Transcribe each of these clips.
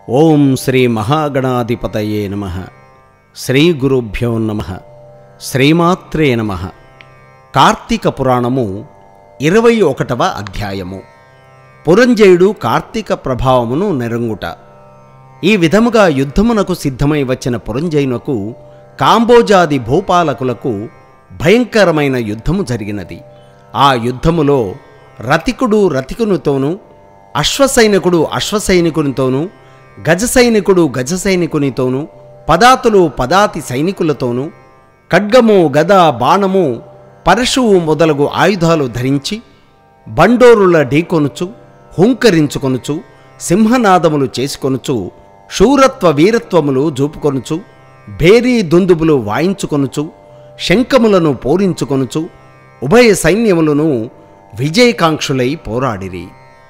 ఓం శ్రీ మహాగణాధిపతయే నమ శ్రీ గురుభ్యో నమ శ్రీమాత్రే నమ కార్తీక పురాణము ఇరవై ఒకటవ అధ్యాయము పురంజయుడు కార్తీక ప్రభావమును నెరంగుట ఈ విధముగా యుద్ధమునకు సిద్ధమై వచ్చిన పురంజయునకు కాంబోజాది భూపాలకులకు భయంకరమైన యుద్ధము జరిగినది ఆ యుద్ధములో రతికుడు రతికునితోనూ అశ్వసైనికుడు అశ్వసైనికునితోనూ గజసైనికుడు గజసైనికునితోనూ పదాతులు పదాతి సైనికులతోనూ ఖడ్గము గద బాణము పరశువు మొదలగు ఆయుధాలు ధరించి బండోరుల ఢీకొనుచు హుంకరించుకొనుచు సింహనాదములు చేసుకొనుచు శూరత్వ వీరత్వములు జూపుకొనుచు భేరీ దుందుబులు వాయించుకొనుచు శంఖములను పోరించుకొనుచు ఉభయ సైన్యములను విజయకాంక్షులై పోరాడిరి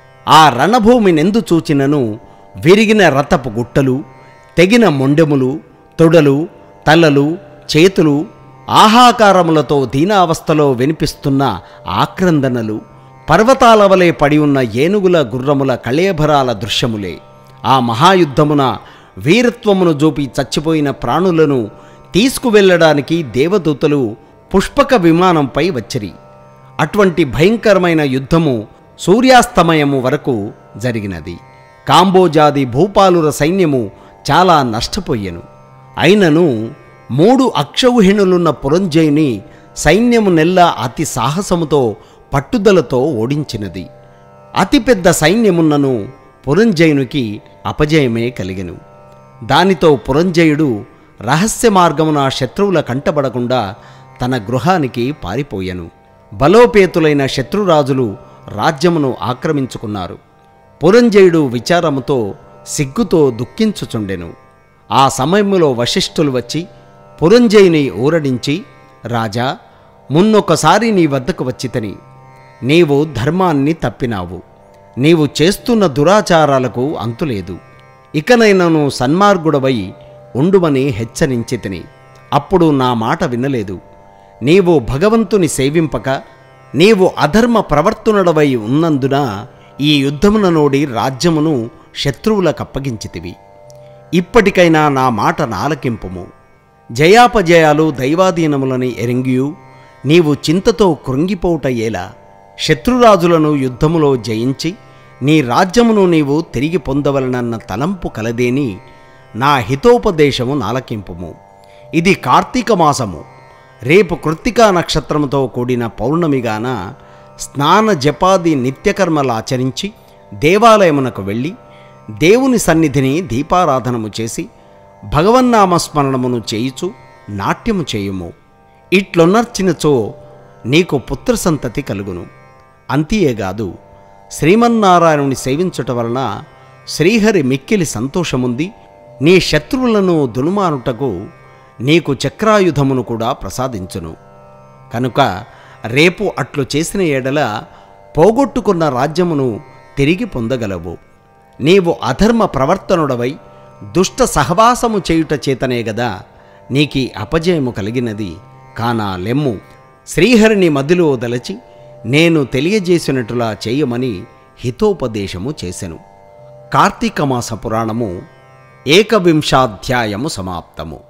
ఆ రణభూమినెందు చూచినను విరిగిన రథపు గుట్టలు తెగిన మొండెములు తొడలు తలలు చేతులు ఆహాకారములతో దీనావస్థలో వినిపిస్తున్న ఆక్రందనలు పర్వతాల వలె పడి ఉన్న ఏనుగుల గుర్రముల కళేభరాల దృశ్యములే ఆ మహాయుద్ధమున వీరత్వమును జూపి చచ్చిపోయిన ప్రాణులను తీసుకువెళ్ళడానికి దేవదూతలు పుష్పక విమానంపై వచ్చిరి అటువంటి భయంకరమైన యుద్ధము సూర్యాస్తమయము వరకు జరిగినది కాంబోజాది భూపాలుర సైన్యము చాలా నష్టపోయెను అయినను మూడు అక్షౌహిణులున్న పురంజయుని సైన్యము నెల్ల అతి సాహసముతో పట్టుదలతో ఓడించినది అతిపెద్ద సైన్యమున్నను పురంజయునికి అపజయమే కలిగెను దానితో పురంజయుడు రహస్య మార్గమున శత్రువుల కంటబడకుండా తన గృహానికి పారిపోయెను బలోపేతులైన శత్రురాజులు రాజ్యమును ఆక్రమించుకున్నారు పురంజయుడు విచారముతో సిగ్గుతో దుఃఖించుచుండెను ఆ సమయములో వశిష్ఠులు వచ్చి పురంజయుని ఊరడించి రాజా మున్నొకసారి నీ వద్దకు వచ్చితని నీవు ధర్మాన్ని తప్పినావు నీవు చేస్తున్న దురాచారాలకు అంతులేదు ఇకనైనను సన్మార్గుడవై ఉండుమని హెచ్చరించితిని అప్పుడు నా మాట వినలేదు నీవు భగవంతుని సేవింపక నీవు అధర్మ ప్రవర్తనుడవై ఉన్నందున ఈ యుద్ధమున నోడి రాజ్యమును శత్రువులకప్పగించితివి ఇప్పటికైనా నా మాట నాలకింపుము జయాపజయాలు దైవాధీనములని ఎరింగియు నీవు చింతతో కృంగిపోవుట ఎలా శత్రురాజులను యుద్ధములో జయించి నీ రాజ్యమును నీవు తిరిగి పొందవలనన్న తలంపు కలదేని నా హితోపదేశము నాలకింపుము ఇది కార్తీక మాసము రేపు కృత్తికా నక్షత్రముతో కూడిన పౌర్ణమిగాన స్నాన జపాది నిత్యకర్మలాచరించి దేవాలయమునకు వెళ్ళి దేవుని సన్నిధిని దీపారాధనము చేసి భగవన్నామస్మరణమును చేయుచు నాట్యము చేయుము ఇట్లొన్నర్చినచో నీకు పుత్ర సంతతి కలుగును అంతియేగాదు శ్రీమన్నారాయణుని సేవించుట వలన శ్రీహరి మిక్కిలి సంతోషముంది నీ శత్రువులను దునుమానుటకు నీకు చక్రాయుధమును కూడా ప్రసాదించును కనుక రేపు అట్లు చేసిన ఎడల పోగొట్టుకున్న రాజ్యమును తిరిగి పొందగలవు నీవు అధర్మ ప్రవర్తనుడవై దుష్ట సహవాసము చేయుట చేతనే గదా నీకీ అపజయము కలిగినది కానా లెమ్ము శ్రీహరిని మదిలో దలచి నేను తెలియజేసినట్టులా చేయమని హితోపదేశము చేసెను కార్తీక మాస పురాణము ఏకవింశాధ్యాయము సమాప్తము